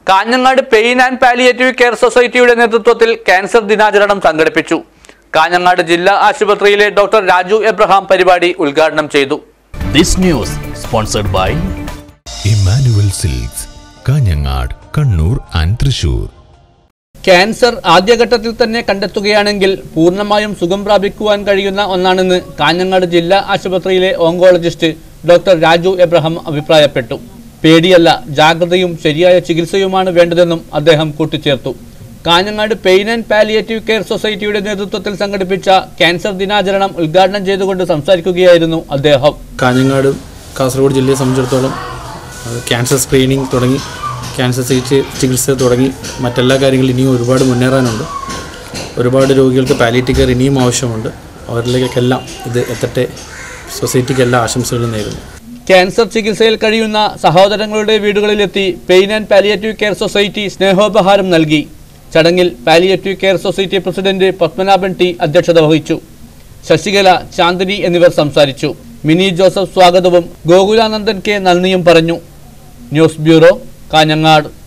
Kanhangad pain and palliative care സൊസൈറ്റിയുടെ നേതൃത്വത്തിൽ cancer ദിനാചരണം സംഘടിപ്പിച്ചു കാഞ്ഞങ്ങാട് ജില്ലാ ആശുപത്രിയിലെ ഡോക്ടർ രാജു എബ്രഹാം പരിപാടി ഉദ്ഘാടനം ചെയ്തു This news sponsored by Emmanuel Silks Kanhangad Kannur and Thrissur cancer ആദ്യഘട്ടത്തിൽ തന്നെ കണ്ടെത്തുകയാണെങ്കിൽ പൂർണ്ണമായും സുഖം പ്രാപിക്കുവാൻ കഴിയുന്ന ഒന്നാണെന്ന് കാഞ്ഞങ്ങാട് ജില്ലാ ആശുപത്രിയിലെ ഓങ്കോളജിസ്റ്റ് ഡോക്ടർ രാജു എബ്രഹാം അഭിപ്രായപ്പെട്ടു പേടിയല്ല ജാഗ്രതയും ശരിയായ ചികിത്സയുമാണ് വേണ്ടതെന്നും അദ്ദേഹം കൂട്ടിച്ചേർത്തു Kanhangad pain and palliative care സൊസൈറ്റിയുടെ നേതൃത്വത്തിൽ സംഘടിപ്പിച്ച ക്യാൻസർ ദിനാചരണം ഉദ്ഘാടനം ചെയ്തുകൊണ്ട് സംസാരിക്കുകയായിരുന്നു അദ്ദേഹം കാഞ്ഞങ്ങാട് കാസർഗോഡ് ജില്ലയെ സംബന്ധിച്ചിടത്തോളം അത് ക്യാൻസർ സ്ക്രീനിങ് തുടങ്ങി ക്യാൻസർ ചികിത്സ ചികിത്സ തുടങ്ങി മറ്റെല്ലാ കാര്യങ്ങളും ഇനിയും ഒരുപാട് മുന്നേറാനുണ്ട് ഒരുപാട് രോഗികൾക്ക് പാലിയേറ്റീവ് കെയർ ഇനിയും ആവശ്യമുണ്ട് അവരിലേക്കെല്ലാം ഇത് എത്തട്ടെ സൊസൈറ്റിക്ക് എല്ലാ ആശംസകളും നേരുന്നു ക്യാൻസർ ചികിത്സയിൽ കഴിയുന്ന സഹോദരങ്ങളുടെ വീടുകളിലെത്തി pain and palliative care society സ്നേഹോപഹാരം നൽകി ചടങ്ങിൽ palliative care society president Padmanabhan T അധ്യക്ഷത വഹിച്ചു ശശികല ചാന്ദിനി എന്നിവർ സംസാരിച്ചു മിനി ജോസഫ് സ്വാഗതവും ഗോകുലാനന്ദൻ കെ നന്ദിയും പറഞ്ഞു ന്യൂസ് ബ്യൂറോ കാഞ്ഞങ്ങാട്